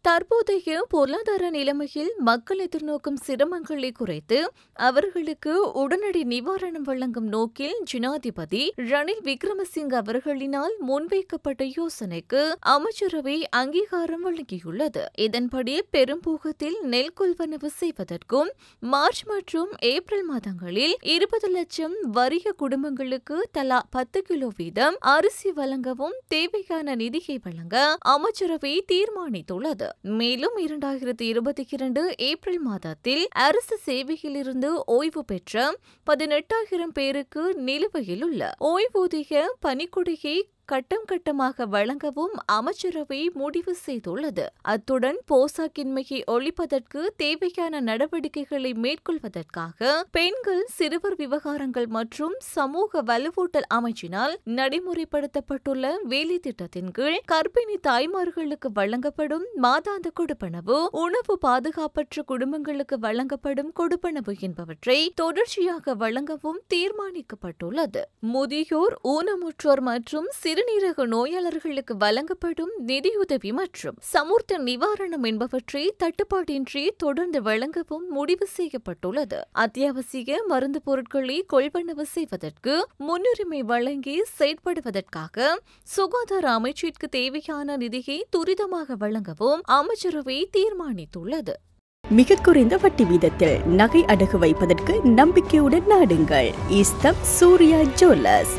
தற்போதைய பொருளாதார நிலைமையில் மக்கள் எதிர்நோக்கும் சிரமங்களை குறைத்து அவர்களுக்கு உடனடி நிவாரணம் வழங்கும் நோக்கில் ஜனாதிபதி ரணில் விக்ரமசிங்க அவர்களினால் முன்வைக்கப்பட்ட யோசனைக்கு அமைச்சரவை அங்கீகாரம் வழங்கியுள்ளது இதன்படி பெரும்பூகத்தில் நெல் கொள்வனவு செய்வதற்கும் மார்ச் மற்றும் ஏப்ரல் மாதங்களில் இருபது லட்சம் வறிய குடும்பங்களுக்கு தலா பத்து கிலோ வீதம் அரிசி வழங்கவும் தேவையான நிதியை வழங்க அமைச்சரவை தீர்மானித்துள்ளது மேலும் இரண்டாயிரத்தி இருபத்தி இரண்டு ஏப்ரல் மாதத்தில் அரசு சேவையிலிருந்து ஓய்வு பெற்ற பதினெட்டாயிரம் பேருக்கு நிலுவையில் உள்ள ஓய்வூதிய பணிக்கொடையை கட்டம் கட்டமாக வழங்கவும் அமைச்சரவை முடிவு செய்துள்ளது அத்துடன் போசாக்கின்மையை ஒழிப்பதற்கு தேவையான நடவடிக்கைகளை மேற்கொள்வதற்காக பெண்கள் சிறுவர் விவகாரங்கள் மற்றும் சமூக வலுவூட்டல் அமைச்சினால் நடைமுறைப்படுத்தப்பட்டுள்ள வேலை திட்டத்தின் கீழ் கர்ப்பிணி தாய்மார்களுக்கு வழங்கப்படும் மாதாந்த கொடுப்பனவு உணவு பாதுகாப்பற்ற குடும்பங்களுக்கு வழங்கப்படும் கொடுப்பனவு என்பவற்றை தொடர்ச்சியாக வழங்கவும் தீர்மானிக்கப்பட்டுள்ளது முதியோர் ஊனமுற்றோர் மற்றும் சிறுநீரக நோயாளர்களுக்கு வழங்கப்படும் நிதியுதவி மற்றும் சமூர்த்த நிவாரணம் என்பவற்றை தட்டுப்பாடின்றி தொடர்ந்து வழங்கவும் முடிவு செய்யப்பட்டுள்ளது அத்தியாவசிய மருந்து பொருட்களை கொள்வனவு செய்வதற்கு முன்னுரிமை வழங்கி செயற்படுவதற்காக சுகாதார அமைச்சிற்கு தேவையான நிதியை துரிதமாக வழங்கவும் அமைச்சரவை தீர்மானித்துள்ளது மிக குறைந்த வட்டி வீதத்தில் நகை அடகு வைப்பதற்கு நம்பிக்கையுடன் நாடுங்கள் ஈஸ்தம் சூர்யா ஜுவல்லர்ஸ்